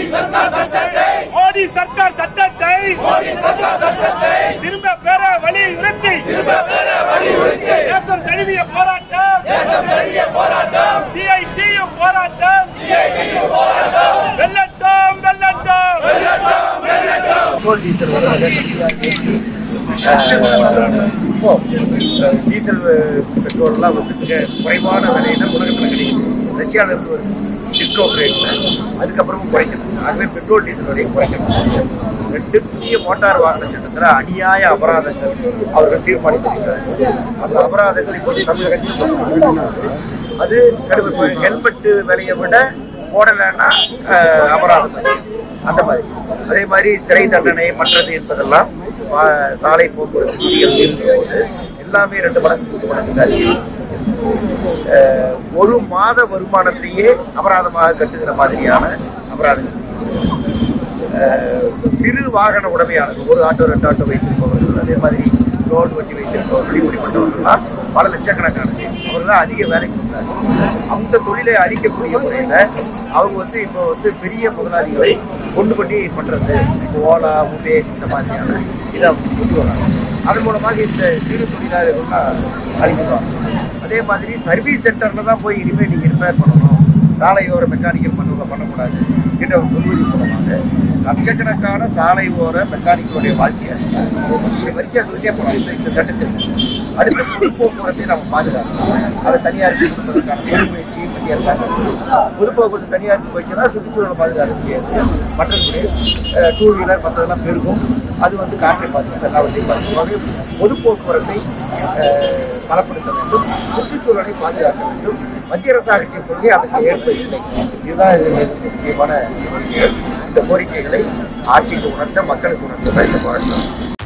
மோடி சர்க்கார் சட்டத்தை திரும்ப பெற வலியுறுத்தி தேசம் தழுவிய போராட்டம் சிஐடியு போராட்டம் வெல்லட்டும் வெல்லட்டும் பெட்ரோல் டீசல் வந்து இப்போ டீசல் பெட்ரோல்லாம் வந்து மிக குறைவான விலையில உலகத்தில் கிடைக்குது ரஷ்யாவில் இருந்து ஒரு டிஸ்கவுண்ட் ரேட்டில் அதுக்கப்புறமும் குறைக்கணும் ஆகவே பெட்ரோல் டீசல் விலையை குறைக்கணும் ரெண்டு புதிய மோட்டார் வாகன சட்டத்தில் அநியாய அபராதங்கள் அவர்கள் தீர்மானித்திருக்கிறார்கள் அந்த அபராதங்கள் இப்போது தமிழகத்தில் வசூலிக்கப்படுகிறது. அது கடுமை ஹெல்மெட்டு விலையை விட போடலைன்னா அஹ், அபராதம் அதிகம். அந்த மாதிரி அதே மாதிரி சிறை தண்டனை மற்றது என்பதெல்லாம் வா- சாலை போக்குவரத்து விதிகள் இருக்கும்போது எல்லாமே ரெண்டு மடங்கு மூணு மடங்கு அதிகம். அஹ், ஒரு மாத வருமானத்தையே அபராதமாக கட்டுகிற மாதிரியான அபராதங்கள் அஹ், சிறு வாகன உடைமையாளர்கள் ஒரு ஆட்டோ ரெண்டு ஆட்டோ வைத்திருப்பவர்கள் அதே மாதிரி லோன் வட்டி வைத்திருப்பவர்கள் இப்படிப்பட்டவர்கள்லாம் பல லட்சக்கணக்கான பேர் அவர்கள் அதிக வேலைக்கு கொடுத்தாங்க அந்த தொழிலை அழிக்கக்கூடிய முறையில் அவங்க வந்து இப்போ வந்து பெரிய முதலாளிகளை கொண்டு பண்ணி பண்ணுறது இப்போ ஓலா உபே இந்த மாதிரியான இதை அவங்க கொண்டு வராங்க அதன் மூலமாக இந்த சிறு தொழிலாளர்கள்லாம் அழிஞ்சிடுவாங்க அதே மாதிரி சர்வீஸ் சென்டரில் தான் போய் இனிமேல் நீங்கள் ரிப்பேர் பண்ணணும் சாலையோர மெக்கானிக்கல் பண்ணுவதை பண்ணக்கூடாது என்று அவர் சொல்வதன் மூலமாக லட்சக்கணக்கான சாலை ஓர மெக்கானிக்கலுடைய வாழ்க்கையை வரிசையாக சொல்லிட்டே போனோம் இந்த இந்த சட்டத்தில் அடுத்த பொது போக்குவரத்தை நம்ம பாதுகாக்கணும் அதை தனியாருக்கு கொடுப்பதற்கான பெருமுயற்சி மத்திய அரசாங்கம் பொது போக்குவரத்து தனியாருக்கு போயிடுச்சுன்னா சுற்றுச்சூழலை பாதுகாக்க முடியாது மற்றபடி டூ வீலர் மற்றதெல்லாம் பெருகும் அது வந்து காற்றை பாதிக்கும் எல்லாவற்றையும் பாதிக்கும் ஆகவே பொது போக்குவரத்தை அஹ், பலப்படுத்த வேண்டும் சுற்றுச்சூழலை பாதுகாக்க வேண்டும் மத்திய அரசாங்கத்தின் கொள்கை அதற்கு ஏற்ப இல்லை இதுதான் இதில் இருக்க முக்கியமான கோரிக்கைகள் இந்த கோரிக்கைகளை ஆட்சிக்கு உணர்த்த மக்களுக்கு உணர்த்த தான் இந்த போராட்டம்